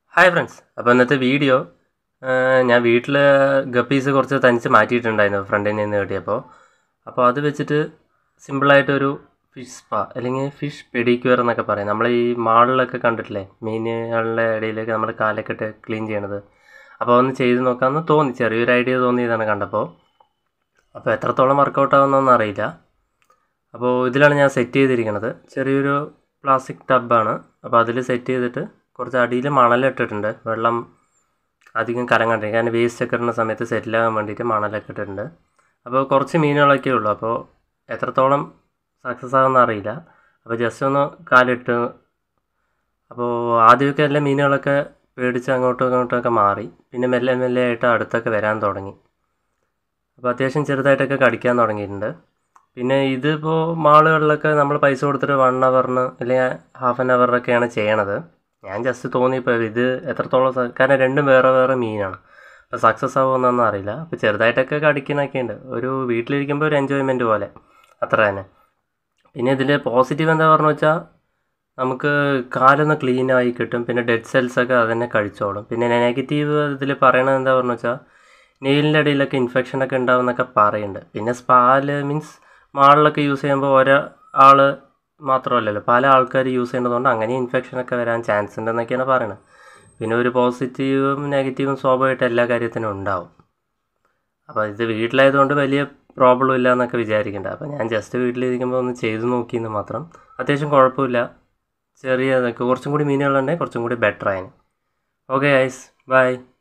hi friends അപ്പോൾ ഇന്നത്തെ video ഞാൻ വീട്ടിൽ ഗപ്പീസ് കുറച്ച് തനിച്ച് മാറ്റിയിട്ടുണ്ടായിരുന്നു ഫ്രണ്ടിൽ നിന്ന് കിട്ടിയപ്പോൾ അപ്പോൾ അത് വെച്ചിട്ട് സിമ്പിളായിട്ടൊരു ഫിഷ് സ്പാ അല്ലെങ്കിൽ ഫിഷ് പെഡിക്യൂർ എന്നൊക്കെ പറയും നമ്മൾ ഈ മാളിലൊക്കെ കണ്ടിട്ടില്ലേ മീനുകളുടെ ഇടയിലേക്ക് നമ്മൾ കാലൊക്കെ ഇട്ട് ക്ലീൻ ചെയ്യണത് അപ്പോൾ ഒന്ന് ചെയ്ത് നോക്കാമെന്ന് തോന്നി ചെറിയൊരു ഐഡിയ തോന്നിയതാണ് കണ്ടപ്പോൾ അപ്പോൾ എത്രത്തോളം വർക്കൗട്ട് ആവുന്നൊന്നും അറിയില്ല അപ്പോൾ ഇതിലാണ് ഞാൻ സെറ്റ് ചെയ്തിരിക്കുന്നത് ചെറിയൊരു പ്ലാസ്റ്റിക് ടബാണ് അപ്പോൾ അതിൽ സെറ്റ് ചെയ്തിട്ട് കുറച്ച് അടിയിൽ മണലിട്ടിട്ടുണ്ട് വെള്ളം അധികം കലങ്ങണ്ടിരിക്കും കാരണം വേസ്റ്റ് ഒക്കെ ഇടുന്ന സമയത്ത് സെറ്റിലാകാൻ വേണ്ടിയിട്ട് മണലൊക്കെ ഇട്ടിട്ടുണ്ട് അപ്പോൾ കുറച്ച് മീനുകളൊക്കെ ഉള്ളൂ അപ്പോൾ എത്രത്തോളം സക്സസ് ആകുമെന്ന് അറിയില്ല അപ്പോൾ ജസ്റ്റ് ഒന്ന് കാലിട്ട് അപ്പോൾ ആദ്യമൊക്കെ എല്ലാ മീനുകളൊക്കെ പേടിച്ച് അങ്ങോട്ടും ഇങ്ങോട്ടുമൊക്കെ മാറി പിന്നെ മെല്ലെ മെല്ലെ ആയിട്ട് അടുത്തൊക്കെ വരാൻ തുടങ്ങി അപ്പോൾ അത്യാവശ്യം ചെറുതായിട്ടൊക്കെ കടിക്കാൻ തുടങ്ങിയിട്ടുണ്ട് പിന്നെ ഇതിപ്പോൾ മാളുകളിലൊക്കെ നമ്മൾ പൈസ കൊടുത്തിട്ട് വൺ അവറിന് അല്ലെങ്കിൽ ഹാഫ് ആൻ അവറിനൊക്കെയാണ് ചെയ്യണത് ഞാൻ ജസ്റ്റ് തോന്നിയപ്പോൾ ഇത് എത്രത്തോളം സ- കാരണം രണ്ടും വേറെ വേറെ മീനാണ് അപ്പോൾ സക്സസ് ആവുമെന്നൊന്നും അറിയില്ല അപ്പോൾ ചെറുതായിട്ടൊക്കെ കടിക്കുന്നൊക്കെ ഉണ്ട് ഒരു വീട്ടിലിരിക്കുമ്പോൾ ഒരു എൻജോയ്മെൻറ്റ് പോലെ അത്ര തന്നെ പിന്നെ ഇതിൽ പോസിറ്റീവ് എന്താ പറഞ്ഞു വെച്ചാൽ നമുക്ക് കാലൊന്ന് ക്ലീൻ ആയി കിട്ടും പിന്നെ ഡെഡ് സെൽസ് ഒക്കെ അത് തന്നെ കഴിച്ചോളും പിന്നെ നെഗറ്റീവ് ഇതിൽ പറയണത് എന്താ പറഞ്ഞു വെച്ചാൽ നെയിലിൻ്റെ ഇടയിലൊക്കെ ഇൻഫെക്ഷനൊക്കെ ഉണ്ടാവും എന്നൊക്കെ പറയുന്നുണ്ട് പിന്നെ സ്പാല് മീൻസ് മാളിലൊക്കെ യൂസ് ചെയ്യുമ്പോൾ ഒരാൾ മാത്രമല്ലല്ലോ പല ആൾക്കാർ യൂസ് ചെയ്യുന്നതുകൊണ്ട് അങ്ങനെ ഇൻഫെക്ഷനൊക്കെ വരാൻ ചാൻസ് ഉണ്ടെന്നൊക്കെയാണ് പറയുന്നത് പിന്നെ ഒരു പോസിറ്റീവും നെഗറ്റീവും സ്വാഭാവികമായിട്ട് എല്ലാ കാര്യത്തിനും ഉണ്ടാവും അപ്പോൾ ഇത് വീട്ടിലായതുകൊണ്ട് വലിയ പ്രോബ്ലം ഇല്ല എന്നൊക്കെ വിചാരിക്കണ്ട അപ്പോൾ ഞാൻ ജസ്റ്റ് വീട്ടിലിരിക്കുമ്പോൾ ഒന്ന് ചെയ്തു നോക്കിയെന്ന് മാത്രം അത്യാവശ്യം കുഴപ്പമില്ല ചെറിയ കുറച്ചും കൂടി മീനുകളുണ്ടെങ്കിൽ കുറച്ചും കൂടി ബെറ്റർ ആയിന് ഓക്കെ ഐസ് ബൈ